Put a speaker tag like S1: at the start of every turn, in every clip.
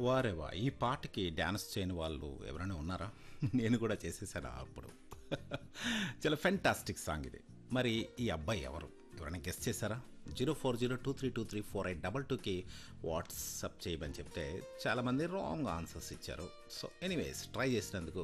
S1: వారేవా ఈ పాటకి డ్యాన్స్ చేయని వాళ్ళు ఎవరైనా ఉన్నారా నేను కూడా చేసేసాను అప్పుడు చాలా ఫెంటాస్టిక్ సాంగ్ ఇది మరి ఈ అబ్బాయి ఎవరు ఎవరైనా గెస్ట్ చేశారా zero four zero two three two three four eight double టూకి వాట్సప్ చేయమని చెప్తే చాలామంది రాంగ్ ఆన్సర్స్ ఇచ్చారు సో ఎనీవేస్ ట్రై చేసినందుకు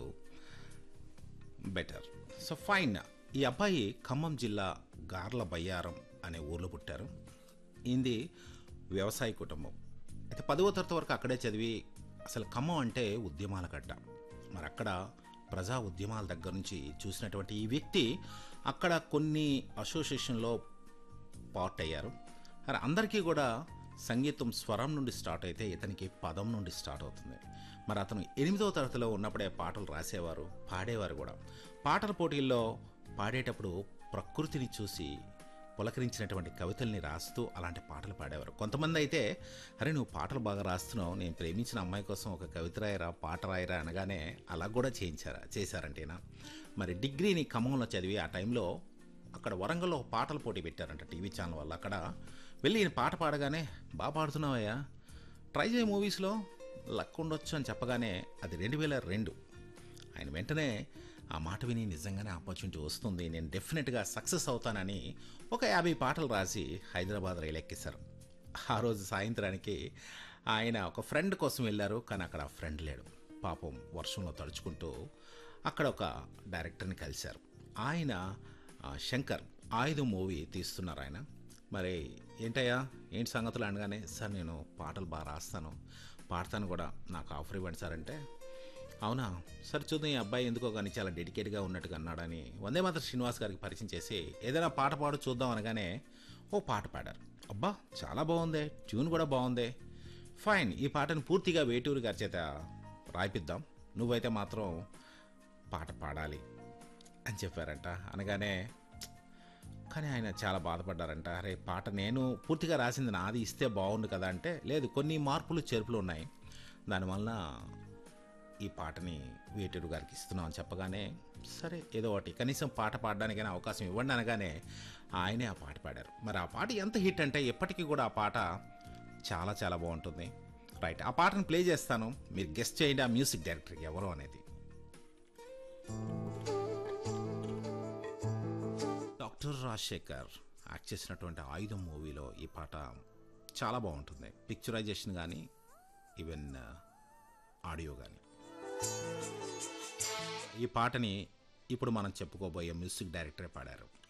S1: బెటర్ సో ఫైన్ ఈ అబ్బాయి ఖమ్మం జిల్లా గార్ల బయ్యారం అనే ఊర్లో పుట్టారు ఇది వ్యవసాయ కుటుంబం అయితే పదవ తరగతి వరకు అక్కడే చదివి అసలు ఖమ్మం అంటే ఉద్యమాల గడ్డ మరి అక్కడ ప్రజా ఉద్యమాల దగ్గర నుంచి చూసినటువంటి ఈ వ్యక్తి అక్కడ కొన్ని అసోసియేషన్లో పార్ట్ అయ్యారు మరి అందరికీ కూడా సంగీతం స్వరం నుండి స్టార్ట్ అయితే ఇతనికి పదం నుండి స్టార్ట్ అవుతుంది మరి అతను ఎనిమిదవ తరగతిలో ఉన్నప్పుడే పాటలు రాసేవారు పాడేవారు కూడా పాటల పోటీల్లో పాడేటప్పుడు ప్రకృతిని చూసి పులకరించినటువంటి కవితల్ని రాస్తూ అలాంటి పాటలు పాడేవారు కొంతమంది అయితే అరే నువ్వు పాటలు బాగా రాస్తున్నావు నేను ప్రేమించిన అమ్మాయి కోసం ఒక కవిత రాయరా పాట రాయరా అనగానే అలా కూడా చేయించారా చేశారంటేనా మరి డిగ్రీని ఖమ్మంలో చదివి ఆ టైంలో అక్కడ వరంగల్లో ఒక పాటల పోటీ పెట్టారంట టీవీ ఛానల్ వల్ల అక్కడ వెళ్ళి ఈయన పాట పాడగానే బాగా పాడుతున్నావయ్యా ట్రై చేయ మూవీస్లో లక్ ఉండొచ్చు అని చెప్పగానే అది రెండు వేల రెండు ఆయన వెంటనే ఆ మాట విని నిజంగానే ఆపర్చునిటీ వస్తుంది నేను డెఫినెట్గా సక్సెస్ అవుతానని ఒక యాభై పాటలు రాసి హైదరాబాద్ రైలు ఎక్కేశారు ఆ రోజు సాయంత్రానికి ఆయన ఒక ఫ్రెండ్ కోసం వెళ్ళారు కానీ అక్కడ ఆ ఫ్రెండ్ లేడు పాపం వర్షంలో తడుచుకుంటూ అక్కడ ఒక డైరెక్టర్ని కలిశారు ఆయన ఆ, శంకర్ ఆయుధం మూవీ తీస్తున్నారు ఆయన మరి ఏంటయ్యా ఏంటి సంగతులు అనగానే సార్ నేను పాటలు బాగా రాస్తాను పాడతాను కూడా నాకు ఆఫర్ ఇవ్వండి సార్ అంటే అవునా సరే చూద్దాం ఈ అబ్బాయి ఎందుకో కానీ చాలా డెడికేట్గా ఉన్నట్టుగా అన్నాడని వందే మాత్రం శ్రీనివాస్ గారికి పరిచయం చేసి ఏదైనా పాట పాడు చూద్దాం అనగానే ఓ పాట పాడారు అబ్బా చాలా బాగుంది ట్యూన్ కూడా బాగుంది ఫైన్ ఈ పాటను పూర్తిగా వేటూరు గారి చేత రాయిపిద్దాం నువ్వైతే మాత్రం పాట పాడాలి అని చెప్పారంట అనగానే కానీ ఆయన చాలా బాధపడ్డారంట అరే పాట నేను పూర్తిగా రాసింది నాది ఇస్తే బాగుండు కదా అంటే లేదు కొన్ని మార్పులు చేర్పులు ఉన్నాయి దానివల్ల ఈ పాటని వేటూరు గారికి ఇస్తున్నాం అని చెప్పగానే సరే ఏదో ఒకటి కనీసం పాట పాడడానికైనా అవకాశం ఇవ్వండి అనగానే ఆయనే ఆ పాట పాడారు మరి ఆ పాట ఎంత హిట్ అంటే ఎప్పటికీ కూడా ఆ పాట చాలా చాలా బాగుంటుంది రైట్ ఆ పాటను ప్లే చేస్తాను మీరు గెస్ట్ చేయండి ఆ మ్యూజిక్ డైరెక్టర్ ఎవరు అనేది డాక్టర్ రాజశేఖర్ యాక్ట్ చేసినటువంటి ఆయుధం మూవీలో ఈ పాట చాలా బాగుంటుంది పిక్చరైజేషన్ కానీ ఈవెన్ ఆడియో కానీ ఈ పాటని ఇప్పుడు మనం చెప్పుకోబోయే మ్యూజిక్ డైరెక్టరే పాడారు